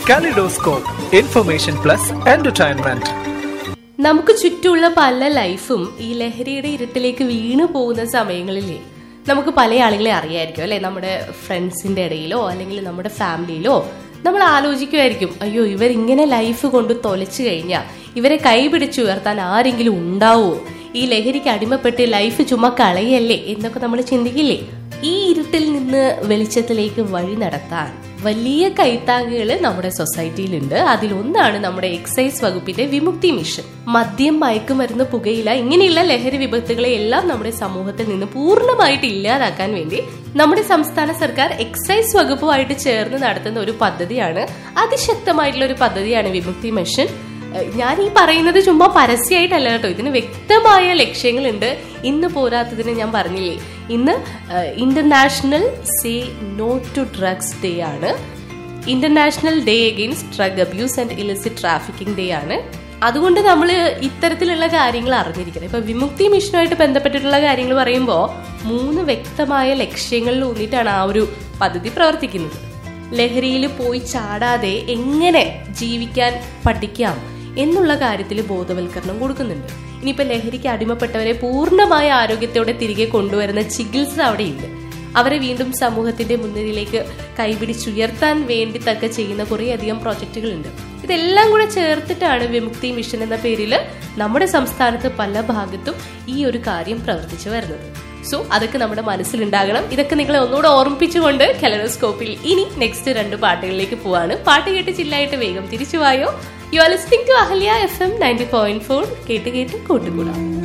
kaleidoscope information plus entertainment നമുക്ക് ചുറ്റുമുള്ള പല ലൈഫും ഈ ലഹരിയുടെ ഇരുട്ടിലേക്ക് വീണു പോകുന്ന സമയങ്ങളിലേ നമുക്ക് പല ആളുകളെ അറിയായിരിക്കും അല്ലെ നമ്മുടെ ഫ്രണ്ട്സിന്റെ ഇടയിലോ അല്ലെങ്കിൽ നമ്മുടെ ഫാമിലിയിലോ നമ്മൾ ആലോചിക്കുമായിരിക്കും അയ്യോ ഇവർ ഇങ്ങനെ ലൈഫ് കൊണ്ട് തൊലച്ചു കഴിഞ്ഞാൽ ഇവരെ കൈപിടിച്ച് ഉയർത്താൻ ആരെങ്കിലും ഉണ്ടാവോ ഈ ലഹരിക്ക് അടിമപ്പെട്ട് ലൈഫ് ചുമ്മാ കളയല്ലേ എന്നൊക്കെ നമ്മൾ ചിന്തിക്കില്ലേ ഈ ഇരുട്ടിൽ നിന്ന് വെളിച്ചത്തിലേക്ക് വഴി നടത്താൻ വലിയ കൈത്താങ്ങുകൾ നമ്മുടെ സൊസൈറ്റിയിലുണ്ട് അതിലൊന്നാണ് നമ്മുടെ എക്സൈസ് വകുപ്പിന്റെ വിമുക്തി മിഷൻ മദ്യം മയക്കുമരുന്ന് പുകയില ഇങ്ങനെയുള്ള ലഹരി വിപത്തുകളെ എല്ലാം നമ്മുടെ സമൂഹത്തിൽ നിന്ന് പൂർണ്ണമായിട്ട് ഇല്ലാതാക്കാൻ വേണ്ടി നമ്മുടെ സംസ്ഥാന സർക്കാർ എക്സൈസ് വകുപ്പുമായിട്ട് ചേർന്ന് നടത്തുന്ന ഒരു പദ്ധതിയാണ് അതിശക്തമായിട്ടുള്ള ഒരു പദ്ധതിയാണ് വിമുക്തി മിഷൻ ഏഹ് ഞാൻ ഈ പറയുന്നത് ചുമ്മാ പരസ്യമായിട്ടല്ല കേട്ടോ ഇതിന് വ്യക്തമായ ലക്ഷ്യങ്ങളുണ്ട് ഇന്ന് പോരാത്തതിന് ഞാൻ പറഞ്ഞില്ലേ ഇന്ന് international say no to drugs day ആണ് international day against drug abuse and illicit trafficking day ആണ് അതുകൊണ്ട് നമ്മൾ ഇത്തരത്തിലുള്ള കാര്യങ്ങൾ അറിഞ്ഞിരിക്കണം ഇപ്പൊ വിമുക്തി മിഷനുമായിട്ട് ബന്ധപ്പെട്ടിട്ടുള്ള കാര്യങ്ങൾ പറയുമ്പോൾ മൂന്ന് വ്യക്തമായ ലക്ഷ്യങ്ങളിൽ ഊന്നിയിട്ടാണ് ആ ഒരു പദ്ധതി പ്രവർത്തിക്കുന്നത് ലഹരിയിൽ പോയി ചാടാതെ എങ്ങനെ ജീവിക്കാൻ പഠിക്കാം എന്നുള്ള കാര്യത്തിൽ ബോധവൽക്കരണം കൊടുക്കുന്നുണ്ട് ഇനിയിപ്പോ ലഹരിക്ക് അടിമപ്പെട്ടവരെ പൂർണ്ണമായ ആരോഗ്യത്തോടെ തിരികെ കൊണ്ടുവരുന്ന ചികിത്സ അവിടെയുണ്ട് അവരെ വീണ്ടും സമൂഹത്തിന്റെ മുൻനിരയിലേക്ക് കൈപിടിച്ചുയർത്താൻ വേണ്ടി തക്ക ചെയ്യുന്ന കുറേയധികം പ്രോജക്റ്റുകളുണ്ട് ഇതെല്ലാം കൂടെ ചേർത്തിട്ടാണ് വിമുക്തി മിഷൻ എന്ന പേരിൽ നമ്മുടെ സംസ്ഥാനത്ത് പല ഭാഗത്തും ഈ ഒരു കാര്യം പ്രവർത്തിച്ചു വരുന്നത് സോ അതൊക്കെ നമ്മുടെ മനസ്സിലുണ്ടാകണം ഇതൊക്കെ നിങ്ങളെ ഒന്നുകൂടെ ഓർമ്മിപ്പിച്ചുകൊണ്ട് കലറോസ്കോപ്പിൽ ഇനി നെക്സ്റ്റ് രണ്ട് പാട്ടുകളിലേക്ക് പോവാണ് പാട്ട് കേട്ട് ചില്ലായിട്ട് വേഗം തിരിച്ചു വായോ you are listening to Ahalya F M ninety point four കേട്ട് കേട്ട് കൂട്ടുകൂടാം